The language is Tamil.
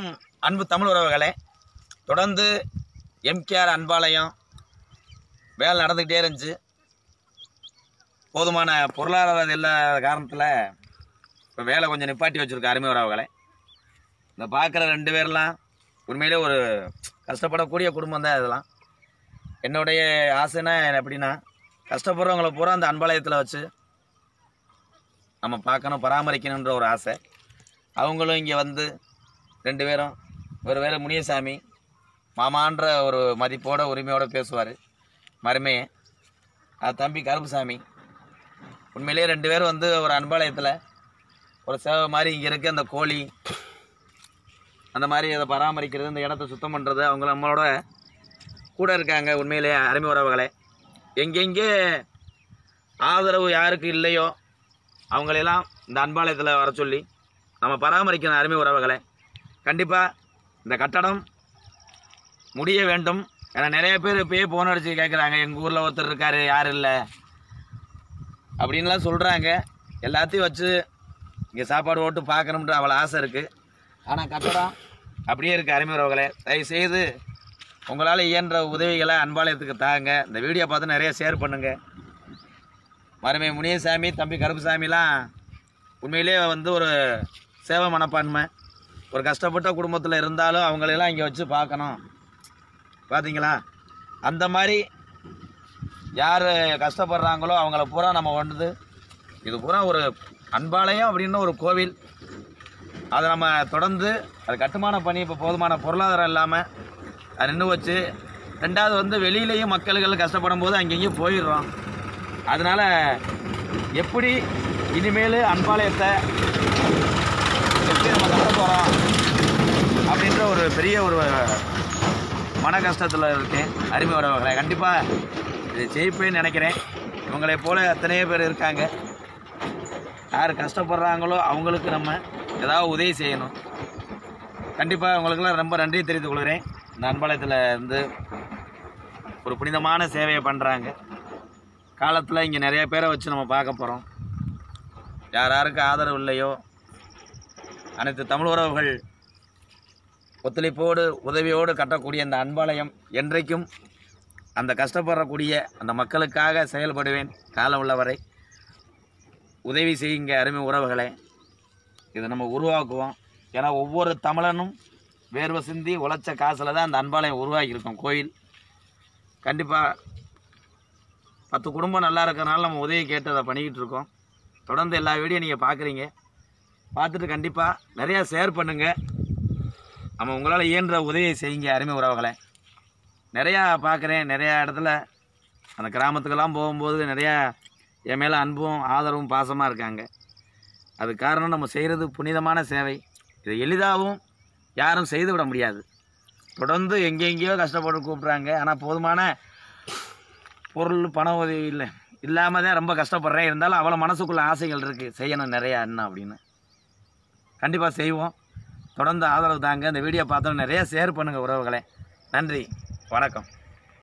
அன்பு தமிழ் உறவுகளே தொடர்ந்து எம்கேஆர் அன்பாலயம் வேலை நடந்துக்கிட்டே இருந்துச்சு போதுமான பொருளாதார இல்லாத காரணத்தில் இப்போ வேலை கொஞ்சம் நிப்பாட்டி வச்சுருக்க அருமை உறவுகளே இந்த பார்க்குற ரெண்டு பேர்லாம் உண்மையிலே ஒரு கஷ்டப்படக்கூடிய குடும்பம் தான் இதெல்லாம் என்னுடைய ஆசைன்னா எப்படின்னா கஷ்டப்படுறவங்கள பூரா அந்த அன்பாலயத்தில் வச்சு நம்ம பார்க்கணும் பராமரிக்கணுன்ற ஒரு ஆசை அவங்களும் இங்கே வந்து ரெண்டு பேரும் ஒரு வேளை முனியசாமி மாமான்ற ஒரு மதிப்போட உரிமையோட பேசுவார் மருமையே அது தம்பி கருப்புசாமி உண்மையிலேயே ரெண்டு பேரும் வந்து ஒரு அன்பாலயத்தில் ஒரு சேவை மாதிரி இங்கே இருக்க அந்த கோழி அந்த மாதிரி அதை பராமரிக்கிறது இந்த இடத்த சுத்தம் பண்ணுறது அவங்க நம்மளோட கூட இருக்காங்க உண்மையிலேயே அருமை உறவுகளே எங்கெங்கே ஆதரவு யாருக்கு இல்லையோ அவங்களையெல்லாம் இந்த அன்பாலயத்தில் வர சொல்லி நம்ம பராமரிக்கணும் அருமை உறவுகளை கண்டிப்பாக இந்த கட்டடம் முடிய வேண்டும் ஏன்னா நிறைய பேர் இப்பயே ஃபோன் அடித்து கேட்குறாங்க எங்கள் ஊரில் ஒருத்தர் இருக்கார் யாரும் இல்லை அப்படின்லாம் சொல்கிறாங்க எல்லாத்தையும் வச்சு இங்கே சாப்பாடு ஓட்டு பார்க்கணுன்ற அவ்வளோ ஆசை இருக்குது ஆனால் கட்டடம் அப்படியே இருக்குது அருமை உறவுகளே தயவு செய்து உங்களால் இயன்ற உதவிகளை அன்பாலயத்துக்கு தாங்க இந்த வீடியோ பார்த்து நிறைய ஷேர் பண்ணுங்கள் மருமை முனியசாமி தம்பி கருப்புசாமிலாம் உண்மையிலே வந்து ஒரு சேவை மனப்பான்மை ஒரு கஷ்டப்பட்ட குடும்பத்தில் இருந்தாலும் அவங்களெல்லாம் இங்கே வச்சு பார்க்கணும் பார்த்தீங்களா அந்த மாதிரி யார் கஷ்டப்படுறாங்களோ அவங்கள பூரா நம்ம வந்து இது பூரா ஒரு அன்பாலயம் அப்படின்னு ஒரு கோவில் அதை நம்ம தொடர்ந்து அது கட்டுமான பணி இப்போ போதுமான பொருளாதாரம் இல்லாமல் அதை நின்று வச்சு ரெண்டாவது வந்து வெளியிலேயும் மக்கள்கள் கஷ்டப்படும் போது அங்கங்கேயும் போயிடுறோம் அதனால எப்படி இனிமேல் அன்பாலயத்தை எப்படி நம்ம கட்ட போகிறோம் அப்படின்ற ஒரு பெரிய ஒரு மன கஷ்டத்தில் இருக்கேன் அருமை உறவுகளை கண்டிப்பாக இதை ஜெயிப்பேன்னு நினைக்கிறேன் இவங்களை போல எத்தனையோ பேர் இருக்காங்க யார் கஷ்டப்படுறாங்களோ அவங்களுக்கு நம்ம ஏதாவது உதவி செய்யணும் கண்டிப்பாக உங்களுக்கெல்லாம் ரொம்ப நன்றி தெரிவித்துக் கொள்கிறேன் இந்த அன்பாலயத்தில் இருந்து ஒரு புனிதமான சேவையை பண்ணுறாங்க காலத்தில் இங்கே நிறைய பேரை வச்சு நம்ம பார்க்க போகிறோம் யார் யாருக்கு ஆதரவு இல்லையோ அனைத்து தமிழ் உறவுகள் ஒத்துழைப்போடு உதவியோடு கட்டக்கூடிய இந்த அன்பாலயம் என்றைக்கும் அந்த கஷ்டப்படக்கூடிய அந்த மக்களுக்காக செயல்படுவேன் காலம் உள்ளவரை உதவி செய்யுங்க அருமை உறவுகளே இதை நம்ம உருவாக்குவோம் ஏன்னா ஒவ்வொரு தமிழனும் வேர்வை சிந்தி உழைச்ச காசில் தான் அந்த அன்பாலயம் உருவாக்கியிருக்கோம் கோயில் கண்டிப்பாக பத்து குடும்பம் நல்லா இருக்கறனால நம்ம உதவி கேட்டு அதை பண்ணிக்கிட்டு இருக்கோம் தொடர்ந்து எல்லா வீடியோ நீங்கள் பார்க்குறீங்க பார்த்துட்டு கண்டிப்பாக நிறையா ஷேர் பண்ணுங்கள் நம்ம உங்களால் இயன்ற உதவியை செய்யுங்க அருமை உறவுகளை நிறையா பார்க்குறேன் நிறையா இடத்துல அந்த கிராமத்துக்கெல்லாம் போகும்போது நிறையா என் மேலே அன்பும் ஆதரவும் பாசமாக இருக்காங்க அது காரணம் நம்ம செய்கிறது புனிதமான சேவை இதை எளிதாகவும் யாரும் செய்து விட முடியாது தொடர்ந்து எங்கெங்கேயோ கஷ்டப்பட்டு கூப்பிட்றாங்க ஆனால் போதுமான பொருள் பண உதவி இல்லை இல்லாமல் தான் ரொம்ப கஷ்டப்படுறேன் இருந்தாலும் அவ்வளோ மனசுக்குள்ள ஆசைகள் இருக்குது செய்யணும் நிறையா என்ன அப்படின்னு கண்டிப்பாக செய்வோம் தொடர்ந்து ஆதரவு தாங்க இந்த வீடியோ பார்த்தோம் நிறைய ஷேர் பண்ணுங்கள் உறவுகளே நன்றி வணக்கம்